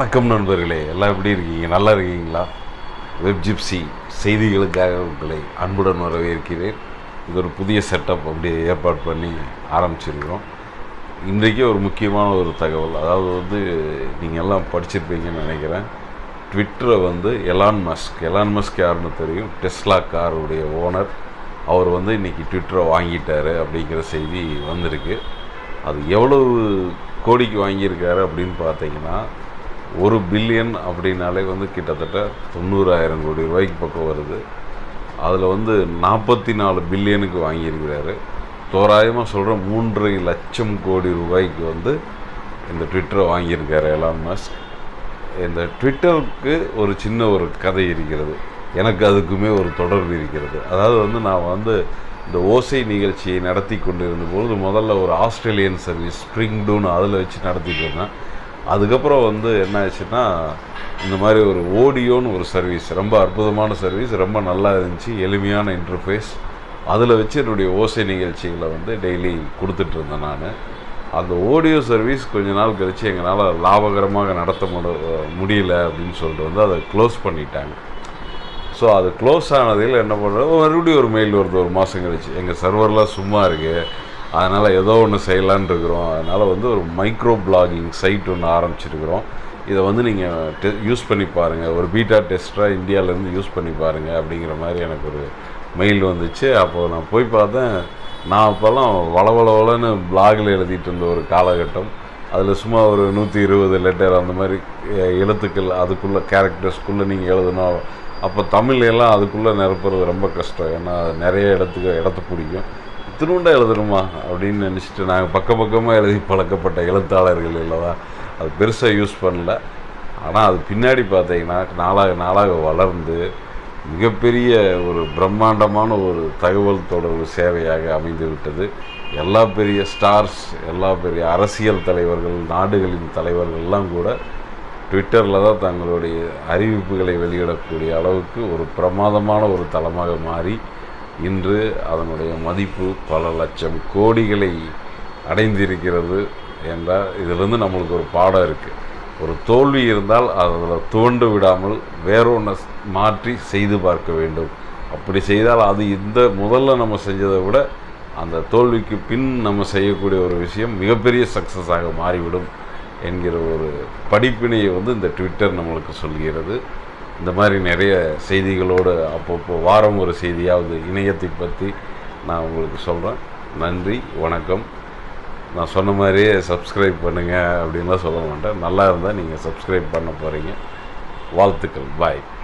வணக்கம் நண்பர்களே எல்லாம் எப்படி இருக்கீங்க நல்லா இருக்கீங்களா வெப் ஜிப்சி செய்திகளுக்காக உங்களை அன்புடன் வரவேற்கிறேன் இது ஒரு புதிய செட்டப் அப்படியே ஏற்பாடு பண்ணி ஆரம்பிச்சிருக்கிறோம் இன்றைக்கே ஒரு முக்கியமான ஒரு தகவல் அதாவது வந்து நீங்கள் எல்லாம் படிச்சிருப்பீங்கன்னு நினைக்கிறேன் ட்விட்டரை வந்து எலான் மஸ்க் எலான் மஸ்க் யாருன்னு தெரியும் டெஸ்லா காருடைய ஓனர் அவர் வந்து இன்றைக்கி ட்விட்டரை வாங்கிட்டாரு அப்படிங்கிற செய்தி வந்திருக்கு அது எவ்வளவு கோடிக்கு வாங்கியிருக்காரு அப்படின்னு பார்த்தீங்கன்னா ஒரு பில்லியன் அப்படின்னாலே வந்து கிட்டத்தட்ட தொண்ணூறாயிரம் கோடி ரூபாய்க்கு பக்கம் வருது அதில் வந்து நாற்பத்தி நாலு பில்லியனுக்கு வாங்கியிருக்கிறாரு தோராயமாக சொல்கிற மூன்றரை லட்சம் கோடி ரூபாய்க்கு வந்து இந்த ட்விட்டரை வாங்கியிருக்காரு எலான் மஸ்க் இந்த ட்விட்டருக்கு ஒரு சின்ன ஒரு கதை இருக்கிறது எனக்கு அதுக்குமே ஒரு தொடர்பு இருக்கிறது அதாவது வந்து நான் வந்து இந்த ஓசை நிகழ்ச்சியை நடத்தி கொண்டிருந்த பொழுது முதல்ல ஒரு ஆஸ்திரேலியன் சர்வீஸ் ஸ்ப்ரிங் டூன் அதில் வச்சு நடத்திட்டு இருந்தேன் அதுக்கப்புறம் வந்து என்ன ஆச்சுன்னா இந்த மாதிரி ஒரு ஓடியோன்னு ஒரு சர்வீஸ் ரொம்ப அற்புதமான சர்வீஸ் ரொம்ப நல்லா இருந்துச்சு எளிமையான இன்டர்ஃபேஸ் அதில் வச்சு என்னுடைய ஓசை நிகழ்ச்சிகளை வந்து டெய்லி கொடுத்துட்டு இருந்தேன் நான் அந்த ஆடியோ சர்வீஸ் கொஞ்ச நாள் கழித்து எங்களால் லாபகரமாக நடத்த முட முடியல அப்படின்னு சொல்லிட்டு வந்து அதை க்ளோஸ் பண்ணிட்டாங்க ஸோ அது க்ளோஸ் ஆனதில் என்ன பண்ணுறது மறுபடியும் ஒரு மெயில் வருது ஒரு மாதம் கழிச்சு எங்கள் சர்வர்லாம் சும்மா இருக்குது அதனால் ஏதோ ஒன்று செய்யலான்னு இருக்கிறோம் அதனால் வந்து ஒரு மைக்ரோ பிளாகிங் சைட் ஒன்று ஆரம்பிச்சிருக்கிறோம் இதை வந்து நீங்கள் டெ யூஸ் பண்ணி பாருங்கள் ஒரு பீட்டா டெஸ்ட்டாக இந்தியாவிலேருந்து யூஸ் பண்ணி பாருங்கள் அப்படிங்கிற மாதிரி எனக்கு ஒரு மெயில் வந்துச்சு அப்போது நான் போய் பார்த்தேன் நான் அப்போல்லாம் வளவளவலன்னு பிளாகில் எழுதிட்டு இருந்த ஒரு காலகட்டம் அதில் சும்மா ஒரு நூற்றி இருபது லெட்டர் அந்த மாதிரி எ- எழுத்துக்கள் அதுக்குள்ளே கேரக்டர்ஸ்க்குள்ளே நீங்கள் எழுதணும் அப்போ தமிழ் எல்லாம் அதுக்குள்ளே நிரப்புறது ரொம்ப கஷ்டம் ஏன்னா அது நிறைய இடத்துக்கு இடத்த பிடிக்கும் இத்தினுண்டா எழுதணுமா அப்படின்னு நினச்சிட்டு நாங்கள் பக்க பக்கமாக எழுதி பழக்கப்பட்ட எழுத்தாளர்கள் இல்லவா அது பெருசாக யூஸ் பண்ணல ஆனால் அது பின்னாடி பார்த்தீங்கன்னா நாளாக நாளாக வளர்ந்து மிகப்பெரிய ஒரு பிரம்மாண்டமான ஒரு தகவல் தொடர்பு சேவையாக அமைந்து விட்டது எல்லா பெரிய ஸ்டார்ஸ் எல்லா பெரிய அரசியல் தலைவர்கள் நாடுகளின் தலைவர்கள்லாம் கூட ட்விட்டரில் தான் தங்களுடைய அறிவிப்புகளை வெளியிடக்கூடிய அளவுக்கு ஒரு பிரமாதமான ஒரு தளமாக மாறி இன்று அதனுடைய மதிப்பு பல லட்சம் கோடிகளை அடைந்திருக்கிறது என்றால் இதிலிருந்து நம்மளுக்கு ஒரு பாடம் இருக்குது ஒரு தோல்வி இருந்தால் அதில் துவண்டு விடாமல் வேறொன்றை மாற்றி செய்து பார்க்க வேண்டும் அப்படி செய்தால் அது இந்த முதல்ல நம்ம செஞ்சதை விட அந்த தோல்விக்கு பின் நம்ம செய்யக்கூடிய ஒரு விஷயம் மிகப்பெரிய சக்ஸஸாக மாறிவிடும் என்கிற ஒரு படிப்பினையை வந்து இந்த ட்விட்டர் நம்மளுக்கு சொல்கிறது இந்த மாதிரி நிறைய செய்திகளோடு அப்பப்போ வாரம் ஒரு செய்தியாவது இணையத்தை பற்றி நான் உங்களுக்கு சொல்கிறேன் நன்றி வணக்கம் நான் சொன்ன மாதிரியே சப்ஸ்கிரைப் பண்ணுங்கள் அப்படின்லாம் சொல்ல மாட்டேன் நல்லா இருந்தால் நீங்கள் சப்ஸ்கிரைப் பண்ண போகிறீங்க வாழ்த்துக்கள் பாய்